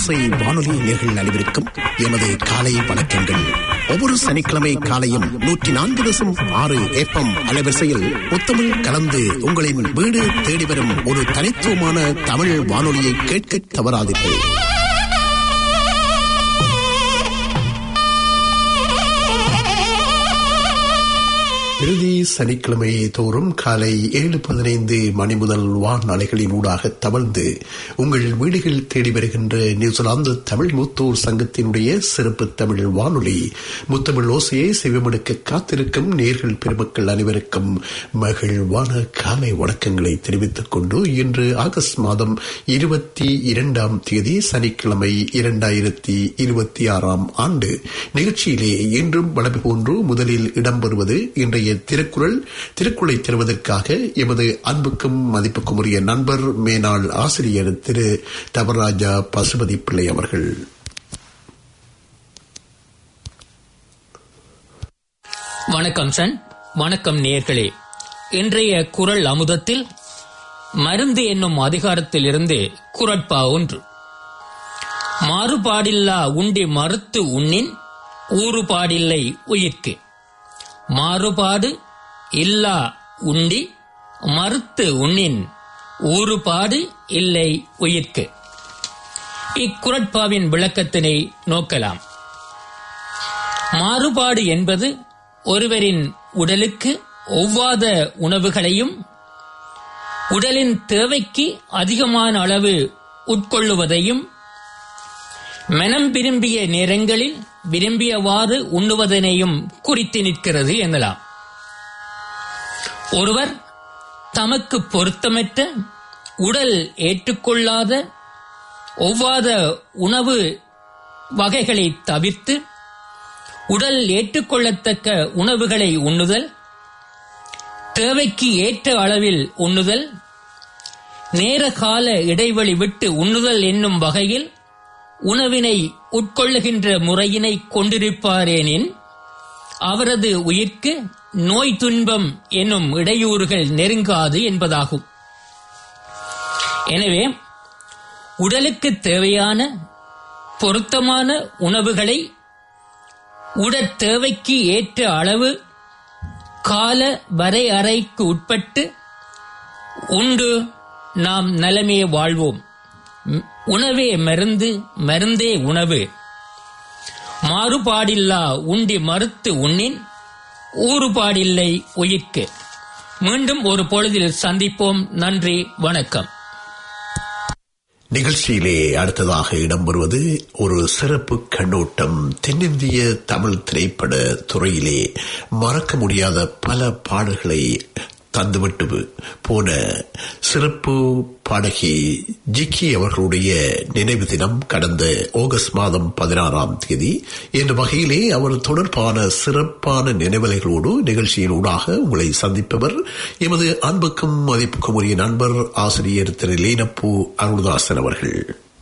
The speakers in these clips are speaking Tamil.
ஓசை வானொலி நேர்கள் அனைவருக்கும் எமது காலை வணக்கங்கள் ஒவ்வொரு சனிக்கிழமை காலையும் நூற்றி நான்கு தசம் ஆறு ஏப்பம் அலைவரிசையில் புத்தமிழ் கலந்து உங்களின் வீடு தேடி வரும் ஒரு தனித்துவமான தமிழ் வானொலியை கேட்க தவறாதீர்கள் இறுதி சனிக்கிழமை தோறும் காலை ஏழு பதினைந்து மணி முதல் வானலைகளின் ஊடாக தவழ்ந்து உங்கள் வீடுகள் தேடி வருகின்ற நியூசிலாந்து தமிழ் மூத்தோர் சங்கத்தினுடைய சிறப்பு தமிழ் வானொலி முத்தமிழ் ஓசையை செவிமடுக்க காத்திருக்கும் நேர்கள் பெருமக்கள் அனைவருக்கும் மகிழ்வான காலை வணக்கங்களை தெரிவித்துக் கொண்டு இன்று ஆகஸ்ட் மாதம் இருபத்தி இரண்டாம் தேதி சனிக்கிழமை இரண்டாயிரத்தி இருபத்தி ஆறாம் ஆண்டு நிகழ்ச்சியிலே இன்றும் வளமை போன்று முதலில் இடம்பெறுவது இன்றைய திருக்குறள் திருக்குறளை தருவதற்காக எமது அன்புக்கும் மதிப்புக்கும் உரிய நண்பர் மேனாள் ஆசிரியர் திரு தவராஜா பசுபதி பிள்ளை அவர்கள் வணக்கம் சன் வணக்கம் நேர்களே இன்றைய குரல் அமுதத்தில் மருந்து என்னும் அதிகாரத்தில் இருந்து குரட்பா ஒன்று மாறுபாடில்லா உண்டி மறுத்து உண்ணின் ஊறுபாடில்லை உயிர்க்கு மாறுபாடு இல்லா உண்டி மறுத்து உண்ணின் ஊறுபாடு இல்லை உயிர்க்கு இக்குரட்பாவின் விளக்கத்தினை நோக்கலாம் மாறுபாடு என்பது ஒருவரின் உடலுக்கு ஒவ்வாத உணவுகளையும் உடலின் தேவைக்கு அதிகமான அளவு உட்கொள்ளுவதையும் மனம் விரும்பிய நேரங்களில் விரும்பியவாறு உண்ணுவதனையும் குறித்து நிற்கிறது எனலாம் ஒருவர் தமக்கு பொருத்தமற்ற உடல் ஏற்றுக்கொள்ளாத ஒவ்வாத உணவு வகைகளை தவிர்த்து உடல் ஏற்றுக்கொள்ளத்தக்க உணவுகளை உண்ணுதல் தேவைக்கு ஏற்ற அளவில் உண்ணுதல் நேர கால இடைவெளி விட்டு உண்ணுதல் என்னும் வகையில் உணவினை உட்கொள்ளுகின்ற முறையினை கொண்டிருப்பாரேனின் அவரது உயிர்க்கு நோய் துன்பம் என்னும் இடையூறுகள் நெருங்காது என்பதாகும் எனவே உடலுக்கு தேவையான பொருத்தமான உணவுகளை உடற் தேவைக்கு ஏற்ற அளவு கால வரையறைக்கு உட்பட்டு உண்டு நாம் நலமே வாழ்வோம் உணவே மருந்து மருந்தே உணவு மாறுபாடில்லா உண்டி மறுத்து உண்ணின் ஊறுபாடில்லை உயிர்க்கு மீண்டும் ஒரு பொழுதில் சந்திப்போம் நன்றி வணக்கம் நிகழ்ச்சியிலே அடுத்ததாக இடம்பெறுவது ஒரு சிறப்பு கண்ணோட்டம் தென்னிந்திய தமிழ் திரைப்பட துறையிலே மறக்க முடியாத பல பாடல்களை தந்துவிட்டு போன சிறப்பு பாடகி ஜிக்கி அவர்களுடைய நினைவு தினம் கடந்த ஆகஸ்ட் மாதம் பதினாறாம் தேதி என்ற வகையிலே அவர் தொடர்பான சிறப்பான நினைவலைகளோடு நிகழ்ச்சியின் ஊடாக உங்களை சந்திப்பவர் எமது அன்புக்கும் மதிப்புக்கும் உரிய நண்பர் ஆசிரியர் திரு லீனப்பூ அருள்தாசன் அவர்கள்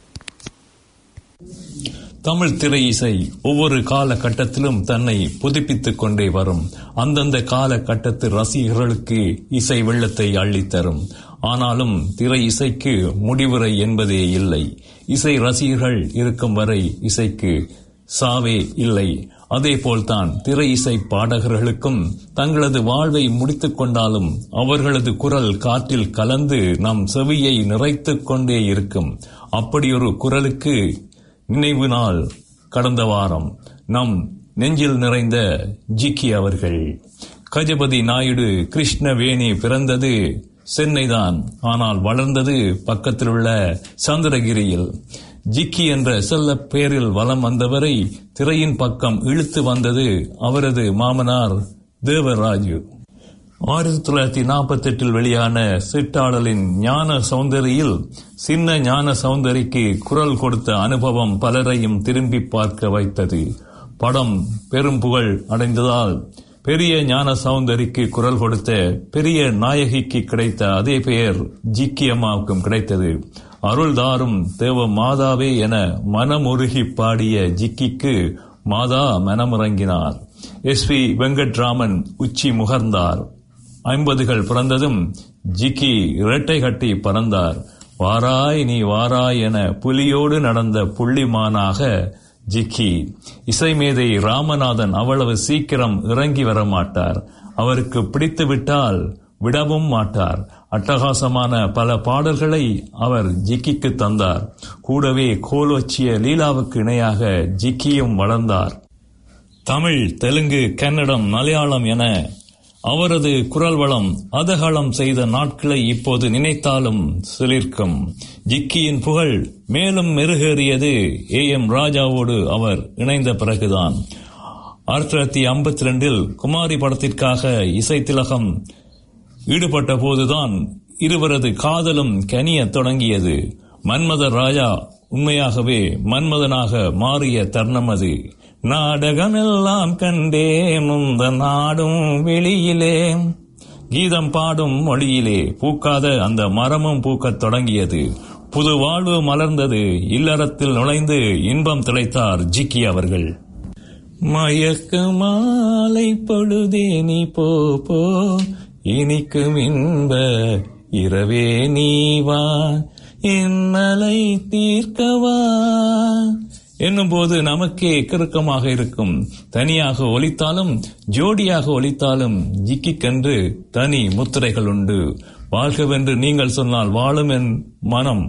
தமிழ் திரை இசை ஒவ்வொரு காலகட்டத்திலும் தன்னை புதுப்பித்துக் கொண்டே வரும் அந்தந்த காலகட்டத்து ரசிகர்களுக்கு இசை வெள்ளத்தை அள்ளித்தரும் ஆனாலும் திரை இசைக்கு முடிவுரை என்பதே இல்லை இசை ரசிகர்கள் இருக்கும் வரை இசைக்கு சாவே இல்லை அதேபோல்தான் திரை இசை பாடகர்களுக்கும் தங்களது வாழ்வை முடித்துக் கொண்டாலும் அவர்களது குரல் காற்றில் கலந்து நம் செவியை நிறைத்துக் கொண்டே இருக்கும் அப்படியொரு குரலுக்கு நினைவு நாள் கடந்த வாரம் நம் நெஞ்சில் நிறைந்த ஜிக்கி அவர்கள் கஜபதி நாயுடு கிருஷ்ணவேணி பிறந்தது சென்னைதான் ஆனால் வளர்ந்தது பக்கத்தில் உள்ள சந்திரகிரியில் ஜிக்கி என்ற செல்ல பெயரில் வலம் வந்தவரை திரையின் பக்கம் இழுத்து வந்தது அவரது மாமனார் தேவராஜு ஆயிரத்தி தொள்ளாயிரத்தி நாற்பத்தி எட்டில் வெளியான சிட்டாளலின் ஞான சௌந்தரியில் சின்ன ஞான சௌந்தரிக்கு குரல் கொடுத்த அனுபவம் பலரையும் திரும்பி பார்க்க வைத்தது படம் பெரும் புகழ் அடைந்ததால் பெரிய ஞான சௌந்தரிக்கு குரல் கொடுத்த பெரிய நாயகிக்கு கிடைத்த அதே பெயர் ஜிக்கி அம்மாவுக்கும் கிடைத்தது அருள்தாரும் தேவ மாதாவே என மனமுருகி பாடிய ஜிக்கிக்கு மாதா மனமுறங்கினார் எஸ் வி வெங்கட்ராமன் உச்சி முகர்ந்தார் ஐம்பதுகள் பிறந்ததும் ஜிக்கி இரட்டை கட்டி பறந்தார் வாராய் நீ வாராய் என புலியோடு நடந்த புள்ளிமானாக ஜிக்கி இசைமேதை ராமநாதன் அவ்வளவு சீக்கிரம் இறங்கி வர மாட்டார் அவருக்கு பிடித்து விட்டால் விடவும் மாட்டார் அட்டகாசமான பல பாடல்களை அவர் ஜிக்கிக்கு தந்தார் கூடவே கோலோச்சிய லீலாவுக்கு இணையாக ஜிக்கியும் வளர்ந்தார் தமிழ் தெலுங்கு கன்னடம் மலையாளம் என அவரது குரல் வளம் அதகாலம் செய்த நாட்களை இப்போது நினைத்தாலும் சிலிர்க்கும் ஜிக்கியின் புகழ் மேலும் மெருகேறியது ஏ எம் ராஜாவோடு அவர் இணைந்த பிறகுதான் ஆயிரத்தி தொள்ளாயிரத்தி ஐம்பத்தி ரெண்டில் குமாரி படத்திற்காக இசை திலகம் ஈடுபட்ட போதுதான் இருவரது காதலும் கனிய தொடங்கியது மன்மத ராஜா உண்மையாகவே மன்மதனாக மாறிய தருணம் அது நாடகமெல்லாம் கண்டே முந்த நாடும் வெளியிலே கீதம் பாடும் மொழியிலே பூக்காத அந்த மரமும் பூக்கத் தொடங்கியது புது வாழ்வு மலர்ந்தது இல்லறத்தில் நுழைந்து இன்பம் திளைத்தார் ஜிக்கி அவர்கள் மயக்க மாலை பொழுதே நீ போ போ இனிக்கும் இன்ப இரவே நீ வா இன்னலை தீர்க்கவா என்னும் போது நமக்கே கிறுக்கமாக இருக்கும் தனியாக ஒலித்தாலும் ஜோடியாக ஒலித்தாலும் ஜிக்கிக்கென்று தனி முத்திரைகள் உண்டு வாழ்கவென்று நீங்கள் சொன்னால் வாழும் என் மனம்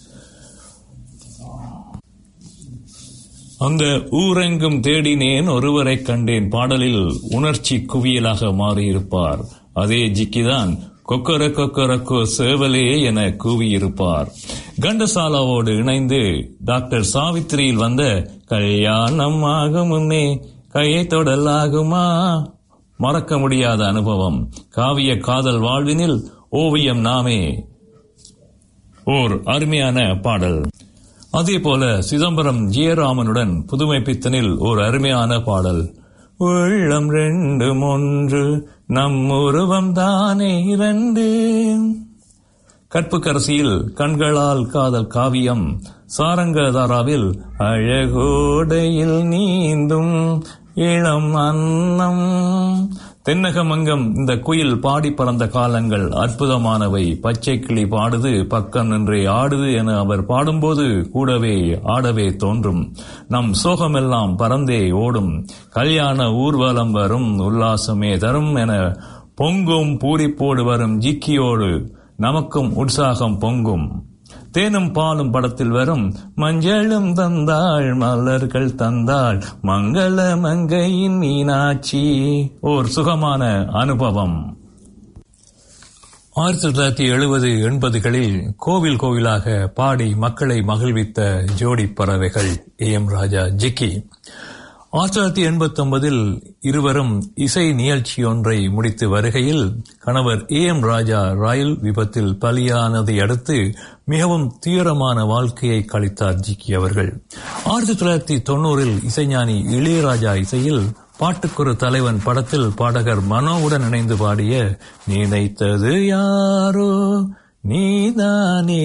அந்த ஊரெங்கும் தேடினேன் ஒருவரை கண்டேன் பாடலில் உணர்ச்சி குவியலாக மாறியிருப்பார் அதே ஜிக்கிதான் கொக்கர கொக்கரக்கோ சேவலே என கூவியிருப்பார் கண்டசாலாவோடு இணைந்து டாக்டர் சாவித்திரியில் வந்த கல்யாணம் ஆகும் முன்னே கையை தொடலாகுமா மறக்க முடியாத அனுபவம் காவிய காதல் வாழ்வினில் ஓவியம் நாமே ஓர் அருமையான பாடல் அதே போல சிதம்பரம் ஜெயராமனுடன் புதுமை பித்தனில் ஓர் அருமையான பாடல் உள்ளம் ரெண்டு ஒன்று நம் உருவம் தானே இரண்டு கற்புக்கரசியில் கண்களால் காதல் காவியம் சாரங்கதாராவில் அழகோடையில் நீந்தும் இளம் அன்னம் தென்னகமங்கம் இந்த குயில் பாடி பறந்த காலங்கள் அற்புதமானவை பச்சை கிளி பாடுது பக்கம் நின்றே ஆடுது என அவர் பாடும்போது கூடவே ஆடவே தோன்றும் நம் சோகமெல்லாம் பறந்தே ஓடும் கல்யாண ஊர்வலம் வரும் உல்லாசமே தரும் என பொங்கும் பூரிப்போடு வரும் ஜிக்கியோடு நமக்கும் உற்சாகம் பொங்கும் தேனும் பாலும் படத்தில் வரும் மஞ்சளும் தந்தாள் மலர்கள் தந்தாள் மங்கள மங்கையின் மீனாட்சி ஓர் சுகமான அனுபவம் ஆயிரத்தி தொள்ளாயிரத்தி எழுபது எண்பதுகளில் கோவில் கோவிலாக பாடி மக்களை மகிழ்வித்த ஜோடி பறவைகள் ஏ எம் ராஜா ஜிக்கி ஆயிரத்தி தொள்ளாயிரத்தி எண்பத்தி ஒன்பதில் இருவரும் இசை நிகழ்ச்சி ஒன்றை முடித்து வருகையில் கணவர் ஏ எம் ராஜா ரயில் விபத்தில் பலியானதை அடுத்து மிகவும் தீவிரமான வாழ்க்கையை கழித்தார் ஜிக்கி அவர்கள் ஆயிரத்தி தொள்ளாயிரத்தி தொண்ணூறில் இசைஞானி இளையராஜா இசையில் பாட்டுக்கொரு தலைவன் படத்தில் பாடகர் மனோவுடன் இணைந்து பாடிய நினைத்தது யாரோ நீதானே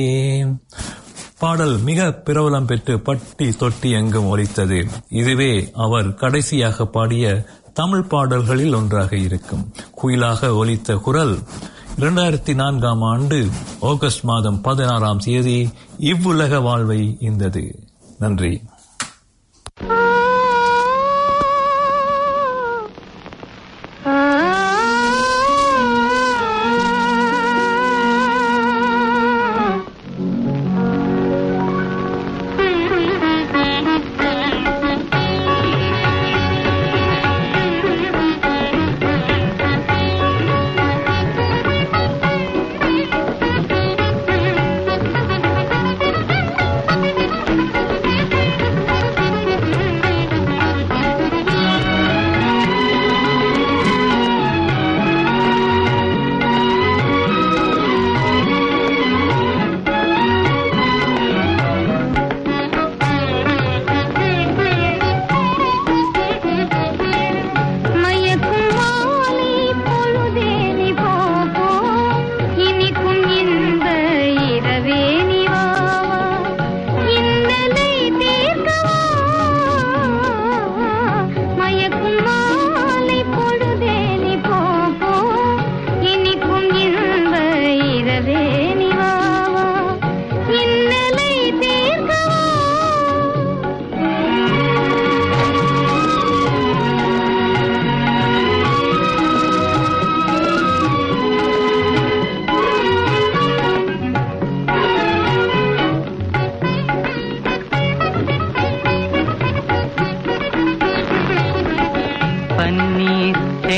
பாடல் மிக பிரபலம் பெற்று பட்டி தொட்டி எங்கும் ஒலித்தது இதுவே அவர் கடைசியாக பாடிய தமிழ் பாடல்களில் ஒன்றாக இருக்கும் குயிலாக ஒலித்த குரல் இரண்டாயிரத்தி நான்காம் ஆண்டு ஆகஸ்ட் மாதம் பதினாறாம் தேதி இவ்வுலக வாழ்வை இந்தது நன்றி Thank you.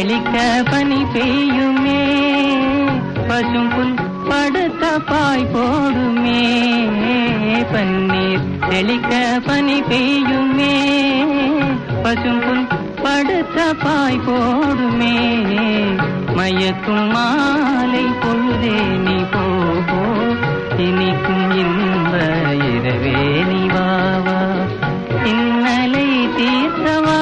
தெளிக்க பனி பெய்யுமே பசும் புல் படுத்த பாய் போடுமே பன்னீர் தெளிக்க பனி பெய்யுமே பசும் புல் படுத்த பாய் போடுமே மயக்கும் மாலை பொழுதே நீ போ போ. இனிக்கும் இன்ப இரவே நீ வா வா இன்னலை தீர்த்தவா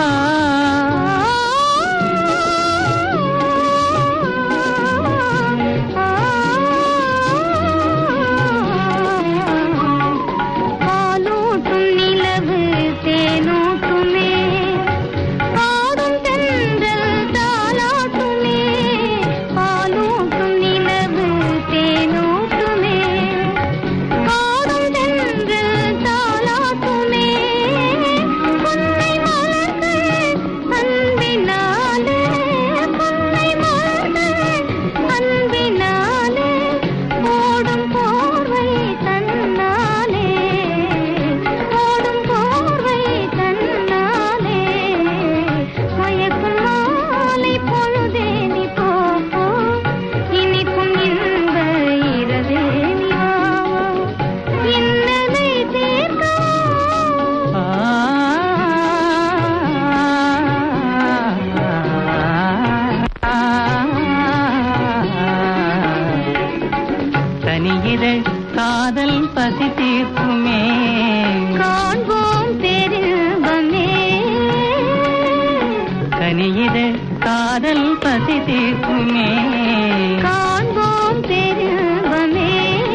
பாலூட்டும் நிலவு தேனூட்டுமே ஆடும் தென்றல் தாலாட்டுமே பாலூட்டும் நிலவு தேனூட்டுமே ஆடும் தென்றல் தாலாட்டுமே பொன்னை மலர்கள் அன்பினாலே பொன்னை மலர்கள் அன்பினாலே ஓடும் போர்வை தன்னாலே ஓடும் போர்வை தன்னாலே மயக்கும் மாலை பொழுதே நீ போ போ. இனிக்கும் இன்ப இரவே நீ வா வா. இன்னலை தீர்க்கவா தனியிதழ் காதல் பசி தீர்க்குமே காண்போம் பேரின்பமே கனியிதழ் காதல் பசி தீர்க்குமே காண்போம் பேரின்பமே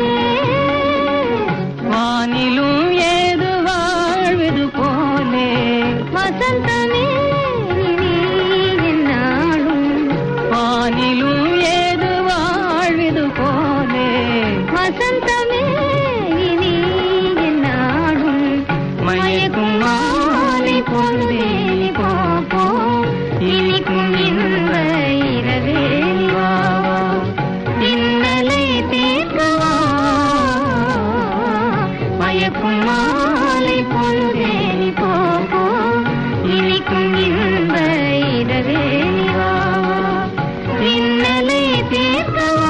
வானிலும் ஏது வாழ்வது போலே வசந்தமே நீ என்னாலும் வானிலும் ஏது வாழ்வது போலே வசந்தமே நீ என்னாலும் மயக்கும் மாலை பொழுதே நீ போ போ. இனிக்கும் இன்ப இரவே நீ வா வா. இன்னலை தீர்க்கவா மயக்கும் மாலை பொழுதே நீ போ போ. இனிக்கும் இன்ப இரவே நீ வா வா. இன்னலை தீர்க்கவா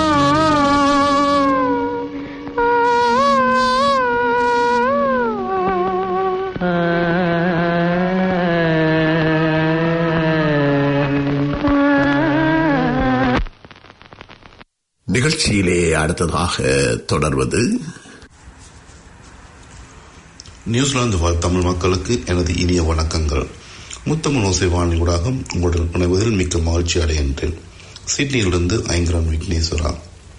நிகழ்ச்சியிலே அடுத்ததாக தொடர்வது நியூசிலாந்து வாழ் தமிழ் மக்களுக்கு எனது இனிய வணக்கங்கள் முத்தமிழ் ஓசை வானிலூடாக உங்களுடன் இணைவதில் மிக்க மகிழ்ச்சி அடைகின்றேன் சிட்னியிலிருந்து ஐங்கரன் விக்னேஸ்வரா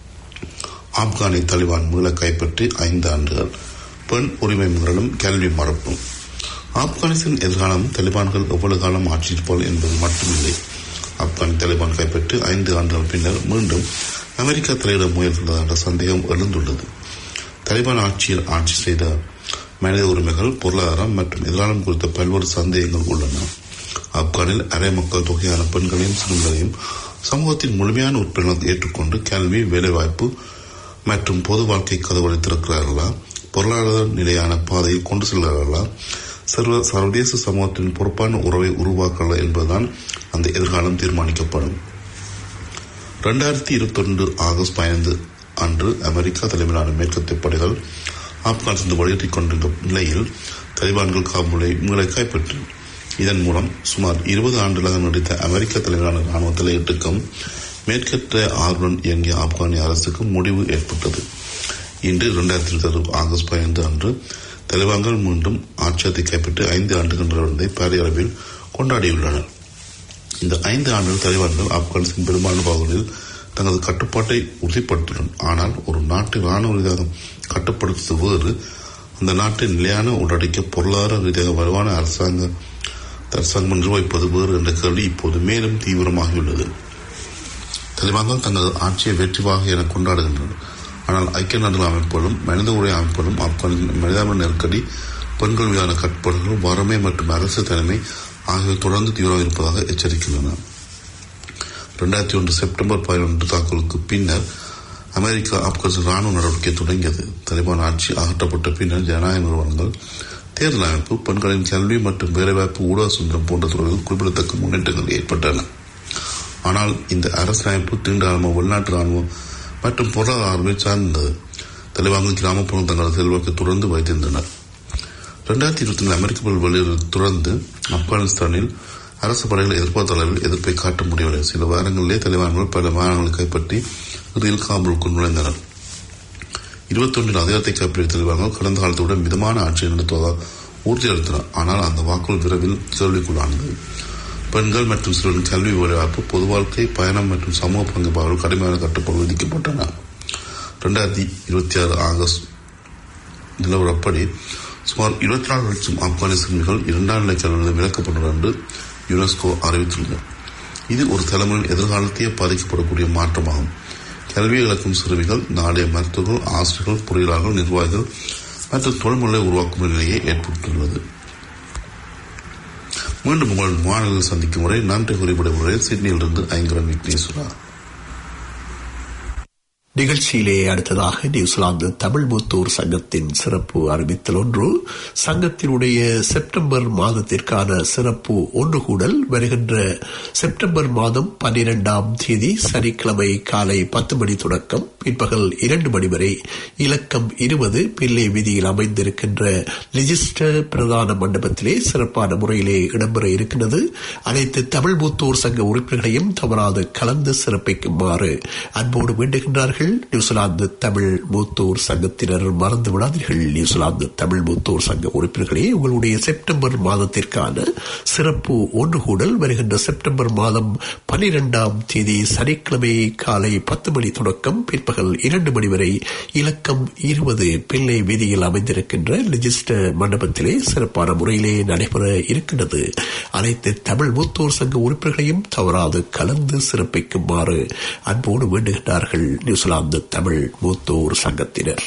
ஆப்கானை தலிபான் மீள கைப்பற்றி ஐந்து ஆண்டுகள் பெண் உரிமை முரணும் கல்வி மறுப்பும் ஆப்கானிஸ்தான் எதிர்காலம் தலிபான்கள் எவ்வளவு காலம் ஆட்சியிருப்பார்கள் என்பது மட்டுமில்லை ஆப்கான் தலிபான் கைப்பற்றி ஐந்து ஆண்டுகள் பின்னர் மீண்டும் அமெரிக்கா தலையிட முயல்கிறது என்ற சந்தேகம் எழுந்துள்ளது தலிபான் ஆட்சியில் ஆட்சி செய்த மனித உரிமைகள் பொருளாதாரம் மற்றும் எதிர்காலம் குறித்த பல்வேறு சந்தேகங்கள் உள்ளன ஆப்கானில் அரை மக்கள் தொகையான பெண்களையும் சிறுவர்களையும் சமூகத்தின் முழுமையான உறுப்பினர்கள் ஏற்றுக்கொண்டு கல்வி வேலைவாய்ப்பு மற்றும் பொது வாழ்க்கை கதவுகளை திறக்கிறார்களா பொருளாதார நிலையான பாதையில் கொண்டு செல்கிறார்களா சர்வ சர்வதேச சமூகத்தின் பொறுப்பான உறவை உருவாக்கலாம் என்பதுதான் அந்த எதிர்காலம் தீர்மானிக்கப்படும் இரண்டாயிரத்தி இருபத்தி ஒன்று ஆகஸ்ட் பதினைந்து அன்று அமெரிக்கா தலைமையிலான மேற்கத்திய படைகள் ஆப்கானிஸ்தான் வழியேற்றிக் கொண்டிருந்த நிலையில் தலிபான்கள் காபூலை மீள கைப்பற்றி இதன் மூலம் சுமார் இருபது ஆண்டுகளாக நடித்த அமெரிக்க தலைமையிலான ராணுவ தலையீட்டுக்கும் மேற்கத்திய ஆர்வலன் இயங்கிய ஆப்கானிய அரசுக்கு முடிவு ஏற்பட்டது இன்று இரண்டாயிரத்தி இருபத்தி ஆகஸ்ட் பதினைந்து அன்று தலிபான்கள் மீண்டும் ஆட்சியத்தை கைப்பற்றி ஐந்து ஆண்டுகள் நிறைவடைந்ததை பாரிய அளவில் கொண்டாடியுள்ளனர் இந்த ஐந்து ஆண்டுகள் தலிபான்கள் ஆப்கானிஸ்தான் பெரும்பாலான பகுதிகளில் தங்களது கட்டுப்பாட்டை உறுதிப்படுத்தினர் ஆனால் ஒரு நாட்டை ராணுவ ரீதியாக கட்டுப்படுத்துவது வேறு அந்த நாட்டை நிலையான உள்ளடக்கிய பொருளாதார ரீதியாக வலுவான அரசாங்க அரசாங்கம் நிர்வகிப்பது வேறு என்ற கேள்வி இப்போது மேலும் தீவிரமாகியுள்ளது தலிபான்கள் தங்கள் ஆட்சியை வெற்றிவாக என கொண்டாடுகின்றனர் ஆனால் ஐக்கிய நாடுகள் அமைப்புகளும் மனித உரை அமைப்புகளும் ஆப்கானிஸ்தான் மனிதாபிமான நெருக்கடி பெண்கள் மீதான கட்டுப்பாடுகள் வறுமை மற்றும் அரசு தலைமை ஆகியவை தொடர்ந்து தீவிரம் இருப்பதாக எச்சரிக்கின்றன இரண்டாயிரத்தி ஒன்று செப்டம்பர் பதினொன்று தாக்குதலுக்கு பின்னர் அமெரிக்கா ஆப்கானிஸ்தான் ராணுவ நடவடிக்கை தொடங்கியது தலிபான் ஆட்சி அகற்றப்பட்ட பின்னர் ஜனநாயக நிறுவனங்கள் தேர்தல் அமைப்பு பெண்களின் கல்வி மற்றும் வேலைவாய்ப்பு ஊடக சுதந்திரம் போன்ற துறைகளில் குறிப்பிடத்தக்க முன்னேற்றங்கள் ஏற்பட்டன ஆனால் இந்த அரசமைப்பு தீண்டாமை உள்நாட்டு ராணுவம் மற்றும் பொருளாதாரமே சார்ந்தது தலைவாங்கும் கிராமப்புறம் தங்களது செல்வாக்கை தொடர்ந்து வைத்திருந்தனர் இரண்டாயிரத்தி இருபத்தி நாலு அமெரிக்க பல் வெளியில் தொடர்ந்து ஆப்கானிஸ்தானில் அரசு படைகள் எதிர்பார்த்த அளவில் எதிர்ப்பை காட்ட முடியவில்லை சில வாரங்களிலே தலைவான்கள் பல மாநிலங்களை கைப்பற்றி இறுதியில் காபூலுக்குள் நுழைந்தனர் இருபத்தொன்றில் அதிகாரத்தை கைப்பற்றிய தலைவான்கள் கடந்த காலத்துடன் மிதமான ஆட்சியை நடத்துவதாக உறுதியளித்தனர் ஆனால் அந்த வாக்குறுதி விரைவில் கேள்விக்குள்ளானது பெண்கள் மற்றும் சிறுவரின் கல்வி வேலைவாய்ப்பு பொது வாழ்க்கை பயணம் மற்றும் சமூக பங்குபாடுகள் கடுமையான கட்டுப்பாடு விதிக்கப்பட்டன இரண்டாயிரத்தி இருபத்தி ஆறு ஆகஸ்ட் நிலவரப்படி சுமார் இருபத்தி நாலு லட்சம் ஆப்கானிய சிறுமிகள் இரண்டாம் நிலை கல்வியில் விலக்கப்பட்டனர் என்று யுனெஸ்கோ அறிவித்துள்ளது இது ஒரு தலைமுறையின் எதிர்காலத்தையே பாதிக்கப்படக்கூடிய மாற்றமாகும் கல்வி இழக்கும் சிறுமிகள் நாளைய மருத்துவர்கள் ஆசிரியர்கள் பொறியாளர்கள் நிர்வாகிகள் மற்றும் தொழில்முறை உருவாக்கும் நிலையை ஏற்பட்டுள்ளது மீண்டும் உங்கள் மாநிலங்கள் சந்திக்கும் முறை நன்றி குறிப்பிட முறையில் சிட்னியிலிருந்து ஐங்கரன் விக்னேஸ்வரா நிகழ்ச்சியிலே அடுத்ததாக நியூசிலாந்து தமிழ் முத்தூர் சங்கத்தின் சிறப்பு அறிவித்தல் ஒன்று சங்கத்தினுடைய செப்டம்பர் மாதத்திற்கான சிறப்பு ஒன்று கூடல் வருகின்ற செப்டம்பர் மாதம் பன்னிரெண்டாம் தேதி சனிக்கிழமை காலை பத்து மணி தொடக்கம் பிற்பகல் இரண்டு மணி வரை இலக்கம் இருபது பிள்ளை வீதியில் அமைந்திருக்கின்ற லிஜிஸ்டர் பிரதான மண்டபத்திலே சிறப்பான முறையிலே இடம்பெற இருக்கின்றது அனைத்து தமிழ் முத்தூர் சங்க உறுப்பினர்களையும் தவறாது கலந்து சிறப்பிக்குமாறு அன்போடு வேண்டுகின்றார்கள் நியூசிலாந்து தமிழ் மூத்தோர் சங்கத்தினர் மறந்து விடாதீர்கள் நியூசிலாந்து தமிழ் மூத்தோர் சங்க உறுப்பினர்களே உங்களுடைய செப்டம்பர் மாதத்திற்கான சிறப்பு ஒன்று கூடல் வருகின்ற செப்டம்பர் மாதம் பனிரெண்டாம் தேதி சனிக்கிழமை காலை பத்து மணி தொடக்கம் பிற்பகல் இரண்டு மணி வரை இலக்கம் இருபது பிள்ளை வீதியில் அமைந்திருக்கின்ற ரிஜிஸ்டர் மண்டபத்திலே சிறப்பான முறையிலே நடைபெற இருக்கின்றது அனைத்து தமிழ் மூத்தோர் சங்க உறுப்பினர்களையும் தவறாது கலந்து சிறப்பிக்குமாறு அன்போடு வேண்டுகின்றார்கள் நியூசிலாந்து தமிழ் மூத்தோர் சங்கத்தினர்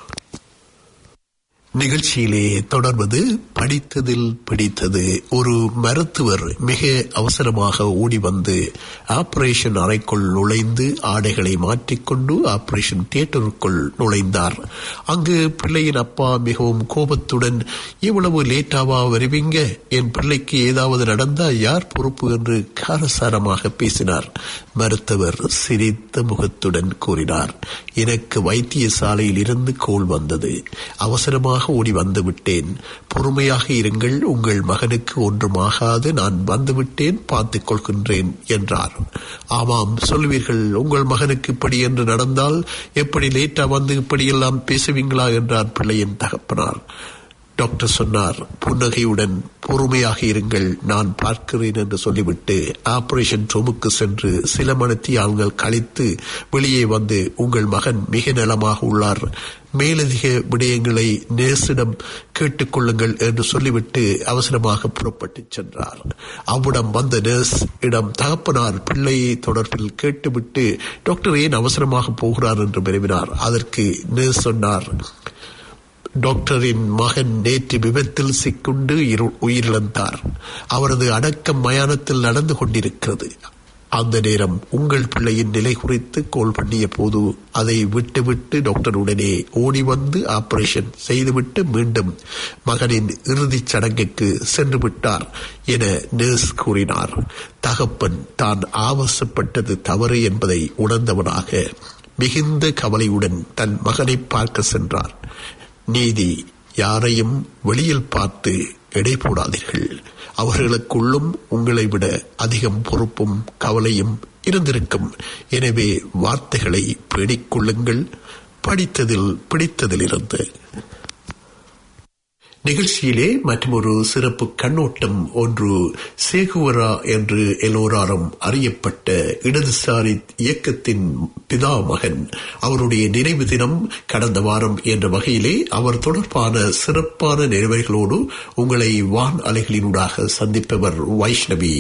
நிகழ்ச்சியிலே தொடர்வது படித்ததில் பிடித்தது ஒரு மருத்துவர் மிக அவசரமாக ஓடி வந்து ஆபரேஷன் அறைக்குள் நுழைந்து ஆடைகளை மாற்றிக்கொண்டு ஆபரேஷன் தியேட்டருக்குள் நுழைந்தார் அங்கு பிள்ளையின் அப்பா மிகவும் கோபத்துடன் இவ்வளவு லேட்டாவா வருவீங்க என் பிள்ளைக்கு ஏதாவது நடந்தா யார் பொறுப்பு என்று காரசாரமாக பேசினார் மருத்துவர் சிரித்த முகத்துடன் கூறினார் எனக்கு வைத்தியசாலையில் இருந்து கோல் வந்தது அவசரமாக ஓடி வந்து விட்டேன் பொறுமையாக இருங்கள் உங்கள் மகனுக்கு ஒன்றுமாகாது நான் வந்துவிட்டேன் பார்த்துக் கொள்கின்றேன் என்றார் ஆமாம் சொல்வீர்கள் உங்கள் மகனுக்கு இப்படி என்று நடந்தால் எப்படி லேட்டா வந்து இப்படியெல்லாம் பேசுவீங்களா என்றார் பிள்ளையின் தகப்பனார் டாக்டர் சொன்னார் புன்னகையுடன் பொறுமையாக இருங்கள் நான் பார்க்கிறேன் என்று சொல்லிவிட்டு ஆபரேஷன் ரூமுக்கு சென்று சில மணித்தியால்கள் கழித்து வெளியே வந்து உங்கள் மகன் மிக நலமாக உள்ளார் மேலதிக விடயங்களை நேசிடம் கேட்டுக்கொள்ளுங்கள் என்று சொல்லிவிட்டு அவசரமாக புறப்பட்டு சென்றார் அவ்விடம் வந்த நேர்ஸ் இடம் தகப்பனார் பிள்ளையை தொடர்பில் கேட்டுவிட்டு டாக்டர் ஏன் அவசரமாக போகிறார் என்று விரும்பினார் அதற்கு நேர்ஸ் சொன்னார் டாக்டரின் மகன் நேற்று விபத்தில் சிக்குண்டு இரு- உயிரிழந்தார் அவரது அடக்கம் மயானத்தில் நடந்து கொண்டிருக்கிறது அந்த நேரம் உங்கள் பிள்ளையின் நிலை குறித்து கோல் பண்ணிய போது அதை விட்டுவிட்டு டாக்டர் உடனே ஓடி வந்து ஆபரேஷன் செய்துவிட்டு மீண்டும் மகனின் இறுதிச் சடங்குக்கு சென்று விட்டார் என நர்ஸ் கூறினார் தகப்பன் தான் ஆவசப்பட்டது தவறு என்பதை உணர்ந்தவனாக மிகுந்த கவலையுடன் தன் மகனை பார்க்க சென்றார் நீதி யாரையும் வெளியில் பார்த்து எடை போடாதீர்கள் அவர்களுக்குள்ளும் உங்களை விட அதிகம் பொறுப்பும் கவலையும் இருந்திருக்கும் எனவே வார்த்தைகளை பேடிக்கொள்ளுங்கள் படித்ததில் பிடித்ததிலிருந்து நிகழ்ச்சியிலே மற்றொரு சிறப்பு கண்ணோட்டம் ஒன்று சேகுவரா என்று எல்லோராலும் அறியப்பட்ட இடதுசாரி இயக்கத்தின் பிதா மகன் அவருடைய நினைவு தினம் கடந்த வாரம் என்ற வகையிலே அவர் தொடர்பான சிறப்பான நினைவுகளோடு உங்களை வான் அலைகளினூடாக சந்திப்பவர் வைஷ்ணவி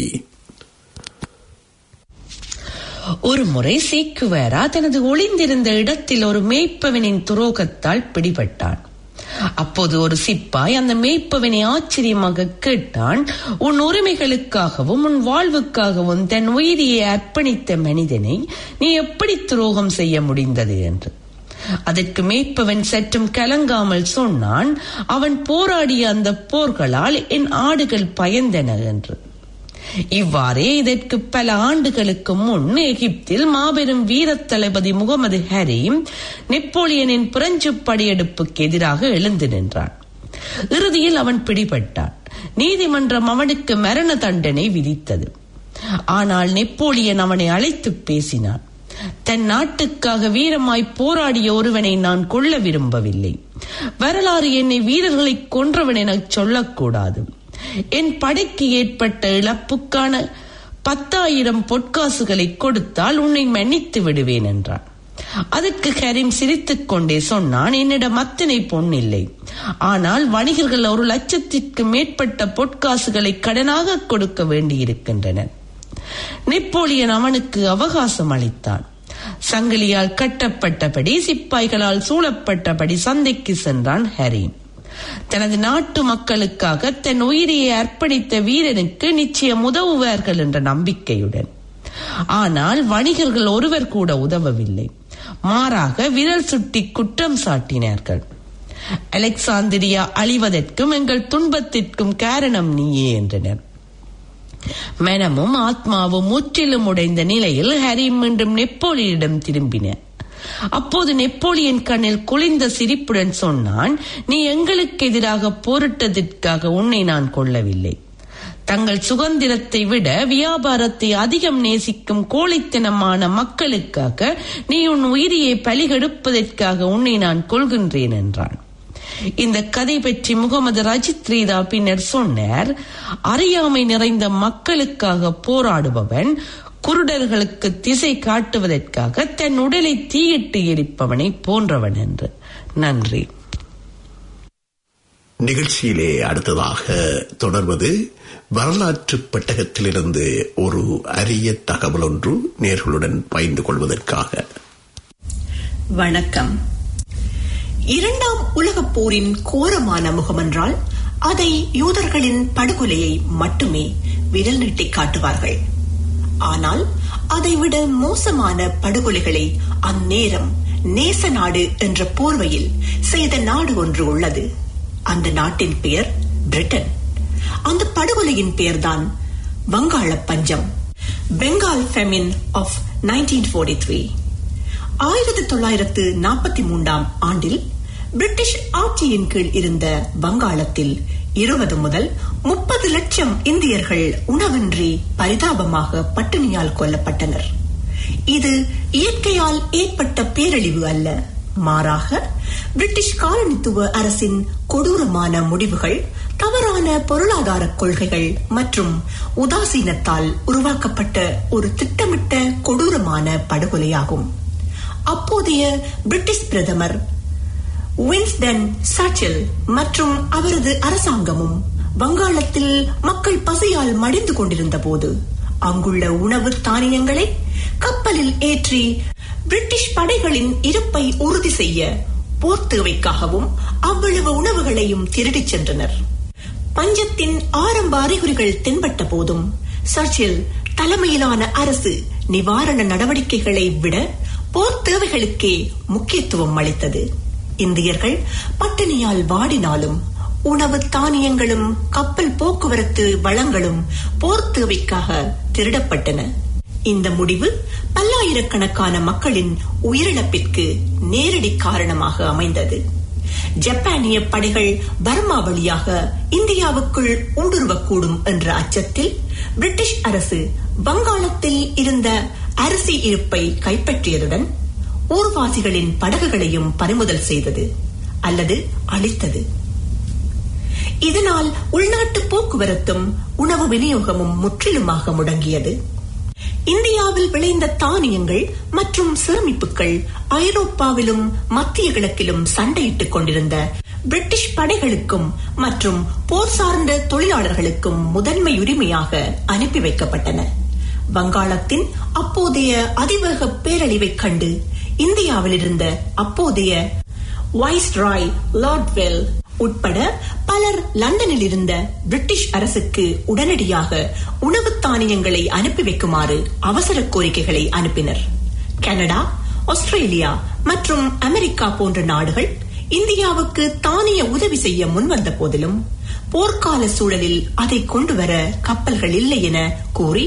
ஒரு முறை சீக்குவேரா தனது ஒளிந்திருந்த இடத்தில் ஒரு மேய்ப்பவனின் துரோகத்தால் பிடிபட்டான் அப்போது ஒரு சிப்பாய் அந்த மேய்ப்பவனை ஆச்சரியமாக கேட்டான் உன் உரிமைகளுக்காகவும் உன் வாழ்வுக்காகவும் தன் உயிரியை அர்ப்பணித்த மனிதனை நீ எப்படி துரோகம் செய்ய முடிந்தது என்று அதற்கு மேய்ப்பவன் சற்றும் கலங்காமல் சொன்னான் அவன் போராடிய அந்த போர்களால் என் ஆடுகள் பயந்தன என்று இவ்வாறே இதற்கு பல ஆண்டுகளுக்கு முன் எகிப்தில் மாபெரும் வீரத் தளபதி முகமது ஹரீம் நெப்போலியனின் பிரெஞ்சு படையெடுப்புக்கு எதிராக எழுந்து நின்றான் இறுதியில் அவன் பிடிபட்டான் நீதிமன்றம் அவனுக்கு மரண தண்டனை விதித்தது ஆனால் நெப்போலியன் அவனை அழைத்து பேசினான் தன் நாட்டுக்காக வீரமாய் போராடிய ஒருவனை நான் கொல்ல விரும்பவில்லை வரலாறு என்னை வீரர்களை கொன்றவன் எனச் சொல்லக்கூடாது என் படைக்கு ஏற்பட்ட இழப்புக்கான பத்தாயிரம் பொற்காசுகளை கொடுத்தால் உன்னை மன்னித்து விடுவேன் என்றான் அதற்கு கரீம் சிரித்துக் கொண்டே சொன்னான் என்னிடம் அத்தனை பொன் இல்லை ஆனால் வணிகர்கள் ஒரு லட்சத்திற்கு மேற்பட்ட பொற்காசுகளை கடனாக கொடுக்க வேண்டியிருக்கின்றனர் நெப்போலியன் அவனுக்கு அவகாசம் அளித்தான் சங்கிலியால் கட்டப்பட்டபடி சிப்பாய்களால் சூழப்பட்டபடி சந்தைக்கு சென்றான் ஹரீம் தனது நாட்டு மக்களுக்காக தன் உயிரையை அர்ப்பணித்த வீரனுக்கு நிச்சயம் உதவுவார்கள் என்ற நம்பிக்கையுடன் ஆனால் வணிகர்கள் ஒருவர் கூட உதவவில்லை மாறாக விரல் சுட்டி குற்றம் சாட்டினார்கள் அலெக்சாந்திரியா அழிவதற்கும் எங்கள் துன்பத்திற்கும் காரணம் நீயே என்றனர் மனமும் ஆத்மாவும் முற்றிலும் உடைந்த நிலையில் ஹரி மீண்டும் நெப்போலியனிடம் திரும்பின அப்போது நெப்போலியன் கண்ணில் குளிர்ந்த சிரிப்புடன் சொன்னான் நீ எங்களுக்கு எதிராக போரிட்டதற்காக உன்னை நான் கொள்ளவில்லை தங்கள் சுதந்திரத்தை விட வியாபாரத்தை அதிகம் நேசிக்கும் கோழைத்தனமான மக்களுக்காக நீ உன் உயிரியை பலிகெடுப்பதற்காக உன்னை நான் கொள்கின்றேன் என்றான் இந்த கதை பற்றி முகமது ரஜித் ரீதா பின்னர் சொன்னார் அறியாமை நிறைந்த மக்களுக்காக போராடுபவன் குருடர்களுக்கு திசை காட்டுவதற்காக தன் உடலை தீயிட்டு எரிப்பவனை போன்றவன் என்று நன்றி நிகழ்ச்சியிலே அடுத்ததாக தொடர்வது வரலாற்று பெட்டகத்திலிருந்து ஒரு அரிய தகவல் ஒன்று நேர்களுடன் பகிர்ந்து கொள்வதற்காக வணக்கம் இரண்டாம் உலகப் போரின் கோரமான முகமென்றால் அதை யூதர்களின் படுகொலையை மட்டுமே விரல் நீட்டி காட்டுவார்கள் ஆனால் அதைவிட மோசமான படுகொலைகளை அந்நேரம் நேச நாடு என்ற போர்வையில் செய்த நாடு ஒன்று உள்ளது அந்த நாட்டின் பெயர் பிரிட்டன் அந்த படுகொலையின் பெயர்தான் வங்காள பஞ்சம் Bengal famine of nineteen forty three ஆயிரத்தி தொள்ளாயிரத்து நாற்பத்தி மூன்றாம் ஆண்டில் பிரிட்டிஷ் ஆட்சியின் கீழ் இருந்த வங்காளத்தில் இருபது முதல் முப்பது லட்சம் இந்தியர்கள் உணவின்றி பரிதாபமாக பட்டினியால் கொல்லப்பட்டனர் இது இயற்கையால் ஏற்பட்ட பேரழிவு அல்ல மாறாக பிரிட்டிஷ் காலனித்துவ அரசின் கொடூரமான முடிவுகள் தவறான பொருளாதார கொள்கைகள் மற்றும் உதாசீனத்தால் உருவாக்கப்பட்ட ஒரு திட்டமிட்ட கொடூரமான படுகொலையாகும் அப்போதைய பிரிட்டிஷ் பிரதமர் வின்ஸ்டன் சர்ச்சில் மற்றும் அவரது அரசாங்கமும் வங்காளத்தில் மக்கள் பசியால் மடிந்து கொண்டிருந்த போது அங்குள்ள உணவு தானியங்களை கப்பலில் ஏற்றி பிரிட்டிஷ் படைகளின் இருப்பை உறுதி செய்ய போர் தேவைக்காகவும் அவ்வளவு உணவுகளையும் திருடிச் சென்றனர் பஞ்சத்தின் ஆரம்ப அறிகுறிகள் தென்பட்ட போதும் சர்ச்சில் தலைமையிலான அரசு நிவாரண நடவடிக்கைகளை விட போர் தேவைகளுக்கே முக்கியத்துவம் அளித்தது இந்தியர்கள் பட்டினியால் வாடினாலும் உணவு தானியங்களும் கப்பல் போக்குவரத்து வளங்களும் போர் தேவைக்காக திருடப்பட்டன இந்த முடிவு பல்லாயிரக்கணக்கான மக்களின் உயிரிழப்பிற்கு நேரடி காரணமாக அமைந்தது ஜப்பானிய படைகள் பர்மா வழியாக இந்தியாவுக்குள் ஊடுருவக்கூடும் என்ற அச்சத்தில் பிரிட்டிஷ் அரசு வங்காளத்தில் இருந்த அரிசி இருப்பை கைப்பற்றியதுடன் ஊர்வாசிகளின் படகுகளையும் பறிமுதல் செய்தது அல்லது அழித்தது இதனால் உள்நாட்டு போக்குவரத்தும் உணவு விநியோகமும் முற்றிலுமாக முடங்கியது இந்தியாவில் விளைந்த தானியங்கள் மற்றும் சேமிப்புகள் ஐரோப்பாவிலும் மத்திய கிழக்கிலும் சண்டையிட்டுக் கொண்டிருந்த பிரிட்டிஷ் படைகளுக்கும் மற்றும் போர் சார்ந்த தொழிலாளர்களுக்கும் முதன்மை உரிமையாக அனுப்பி வைக்கப்பட்டன வங்காளத்தின் அப்போதைய அதிவேக பேரழிவைக் கண்டு இந்தியாவில் இருந்த அப்போதைய வைஸ்ராய் லார்ட்வெல் உட்பட பலர் லண்டனில் இருந்த பிரிட்டிஷ் அரசுக்கு உடனடியாக உணவு தானியங்களை அனுப்பி வைக்குமாறு அவசர கோரிக்கைகளை அனுப்பினர் கனடா ஆஸ்திரேலியா மற்றும் அமெரிக்கா போன்ற நாடுகள் இந்தியாவுக்கு தானிய உதவி செய்ய முன்வந்த போதிலும் போர்க்கால சூழலில் அதை கொண்டு வர கப்பல்கள் இல்லை என கூறி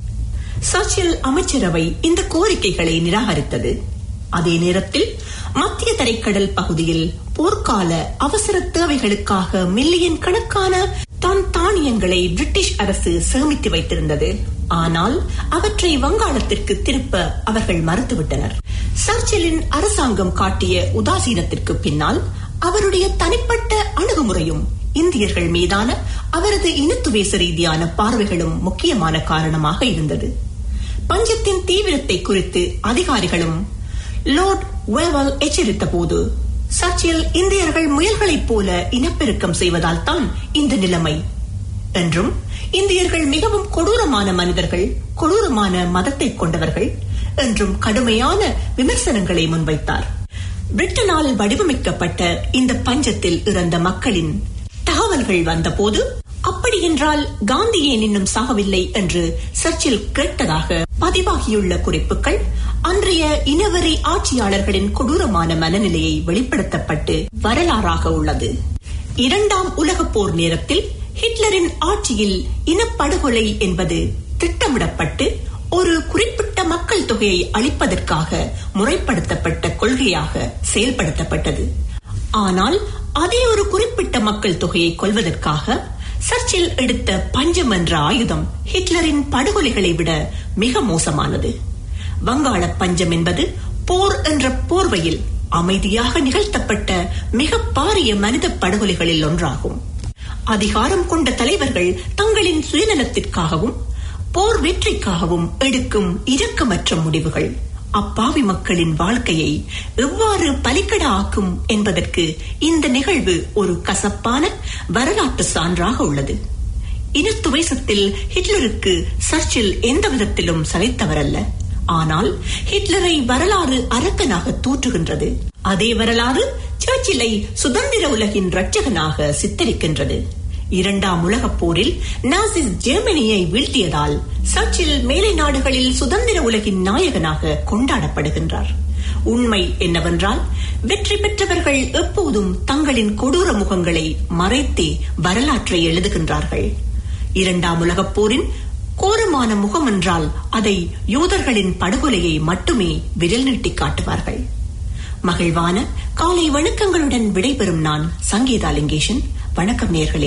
சர்ச்சில் அமைச்சரவை இந்த கோரிக்கைகளை நிராகரித்தது அதே நேரத்தில் மத்திய தரைக்கடல் பகுதியில் போர்க்கால அவசர தேவைகளுக்காக மில்லியன் கணக்கான தான் தானியங்களை பிரிட்டிஷ் அரசு சேமித்து வைத்திருந்தது ஆனால் அவற்றை வங்காளத்திற்கு திருப்ப அவர்கள் மறுத்துவிட்டனர் சர்ச்சிலின் அரசாங்கம் காட்டிய உதாசீனத்திற்கு பின்னால் அவருடைய தனிப்பட்ட அணுகுமுறையும் இந்தியர்கள் மீதான அவரது இனத்துவேச ரீதியான பார்வைகளும் முக்கியமான காரணமாக இருந்தது பஞ்சத்தின் தீவிரத்தை குறித்து அதிகாரிகளும் லோர்ட் வேவல் எச்சரித்த போது சர்ச்சில் இந்தியர்கள் முயல்களைப் போல இனப்பெருக்கம் செய்வதால் தான் இந்த நிலைமை என்றும் இந்தியர்கள் மிகவும் கொடூரமான மனிதர்கள் கொடூரமான மதத்தை கொண்டவர்கள் என்றும் கடுமையான விமர்சனங்களை முன்வைத்தார் பிரிட்டனால் வடிவமைக்கப்பட்ட இந்த பஞ்சத்தில் இறந்த மக்களின் தகவல்கள் வந்தபோது அப்படி என்றால் காந்தி ஏன் இன்னும் சாகவில்லை என்று சர்ச்சில் கேட்டதாக பதிவாகியுள்ள குறிப்புகள் அன்றைய இனவரி ஆட்சியாளர்களின் கொடூரமான மனநிலையை வெளிப்படுத்தப்பட்டு வரலாறாக உள்ளது இரண்டாம் உலகப் போர் நேரத்தில் ஹிட்லரின் ஆட்சியில் இனப்படுகொலை என்பது திட்டமிடப்பட்டு ஒரு குறிப்பிட்ட மக்கள் தொகையை அளிப்பதற்காக முறைப்படுத்தப்பட்ட கொள்கையாக செயல்படுத்தப்பட்டது ஆனால் அதே ஒரு குறிப்பிட்ட மக்கள் தொகையை கொல்வதற்காக சர்ச்சில் எடுத்த பஞ்சம் என்ற ஆயுதம் ஹிட்லரின் படுகொலைகளை விட மிக மோசமானது வங்காள பஞ்சம் என்பது போர் என்ற போர்வையில் அமைதியாக நிகழ்த்தப்பட்ட மிக பாரிய மனித படுகொலைகளில் ஒன்றாகும் அதிகாரம் கொண்ட தலைவர்கள் தங்களின் சுயநலத்திற்காகவும் போர் வெற்றிக்காகவும் எடுக்கும் இரக்கமற்ற முடிவுகள் அப்பாவி மக்களின் வாழ்க்கையை எவ்வாறு பலிக்கட ஆக்கும் என்பதற்கு இந்த நிகழ்வு ஒரு கசப்பான வரலாற்று சான்றாக உள்ளது இனத்துவேசத்தில் ஹிட்லருக்கு சர்ச்சில் எந்த விதத்திலும் சளைத்தவரல்ல ஆனால் ஹிட்லரை வரலாறு அரக்கனாக தூற்றுகின்றது அதே வரலாறு சர்ச்சிலை சுதந்திர உலகின் இரட்சகனாக சித்தரிக்கின்றது இரண்டாம் உலகப் போரில் நாசிஸ் ஜெர்மனியை வீழ்த்தியதால் சர்ச்சில் மேலை நாடுகளில் சுதந்திர உலகின் நாயகனாக கொண்டாடப்படுகின்றார் உண்மை என்னவென்றால் வெற்றி பெற்றவர்கள் எப்போதும் தங்களின் கொடூர முகங்களை மறைத்தே வரலாற்றை எழுதுகின்றார்கள் இரண்டாம் உலகப் போரின் கோரமான முகம் என்றால் அதை யூதர்களின் படுகொலையை மட்டுமே விரல் நீட்டி காட்டுவார்கள் மகிழ்வான காலை வணக்கங்களுடன் விடைபெறும் நான் சங்கீதா லிங்கேஷன் வணக்கம் நேர்களே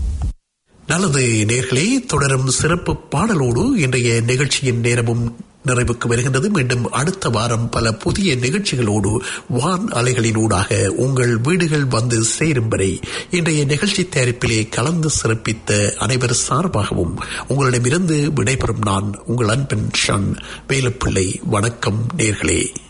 நல்லது நேர்களே தொடரும் சிறப்பு பாடலோடு இன்றைய நிகழ்ச்சியின் நேரமும் நிறைவுக்கு வருகின்றது மீண்டும் அடுத்த வாரம் பல புதிய நிகழ்ச்சிகளோடு வான் அலைகளினூடாக உங்கள் வீடுகள் வந்து சேரும் வரை இன்றைய நிகழ்ச்சி தயாரிப்பிலே கலந்து சிறப்பித்த அனைவர் சார்பாகவும் உங்களிடமிருந்து விடைபெறும் நான் உங்கள் அன்பன் ஷன் வேலுப்பிள்ளை வணக்கம் நேர்களே